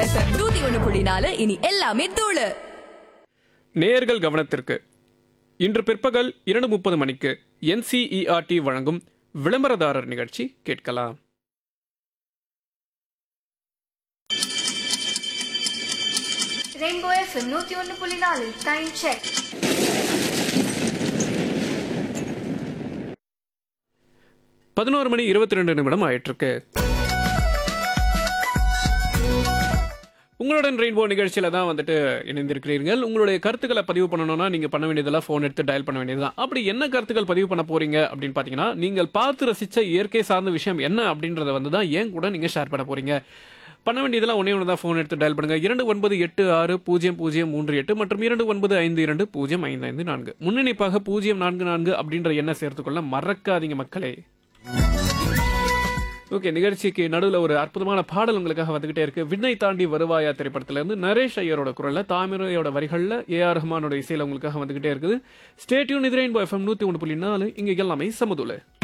FM நூத்தி ஒண்ணு புள்ளி நாலு இனி எல்லாமே தூளு நேயர்கள் கவனத்திற்கு இன்று பிற்பகல் இரண்டு முப்பது மணிக்கு என்சிஇஆர்டி வழங்கும் விளம்பரதாரர் நிகழ்ச்சி கேட்கலாம் ரெயின்போ எஃப்எம் நூத்தி ஒன்று புள்ளி நாலு டைம் செக் பதினோரு மணி இருபத்தி ரெண்டு நிமிடம் ஆயிட்டிருக்கு உங்களுடன் ரெயின்போ நிகழ்ச்சியில தான் வந்துட்டு இணைந்திருக்கிறீர்கள் உங்களுடைய கருத்துக்களை பதிவு பண்ணணும்னா நீங்க பண்ண வேண்டியதெல்லாம் ஃபோன் எடுத்து டயல் பண்ண வேண்டியதுதான் அப்படி என்ன கருத்துக்கள் பதிவு பண்ண போறீங்க அப்படின்னு பாத்தீங்கன்னா நீங்கள் பார்த்து ரசிச்ச இயற்கை சார்ந்த விஷயம் என்ன அப்படின்றத வந்து தான் ஏன் கூட நீங்க ஷேர் பண்ண போறீங்க பண்ண வேண்டியதெல்லாம் ஒன்றே ஒன்று தான் ஃபோன் எடுத்து டயல் பண்ணுங்க இரண்டு ஒன்பது எட்டு ஆறு பூஜ்ஜியம் பூஜ்ஜியம் மூன்று எட்டு மற்றும் இரண்டு ஒன்பது ஐந்து இரண்டு பூஜ்ஜியம் ஐந்து ஐந்து நான்கு முன்னணிப்பாக பூஜ்ஜியம் நான்கு நான்கு அப்படின்ற எண்ணை சேர்த்துக்கொள்ள மறக்காதீங்க மக்களே ஓகே நிகழ்ச்சிக்கு நடுவில் ஒரு அற்புதமான பாடல் உங்களுக்காக வந்துகிட்டே இருக்கு விண்ணை தாண்டி வருவாயா திரைப்படத்துல இருந்து நரேஷ் ஐயரோட குரல்ல தாமிரையோட வரிகள்ல ஏ ஆர் ரஹ்மானோட இசையில உங்களுக்காக வந்துகிட்டே இருக்குது ஸ்டேட்யூன் இது ரெயின்போ எஃப்எம் நூத்தி ஒன்று புள்ளி நாலு இங்க எல்லாமே சமதுல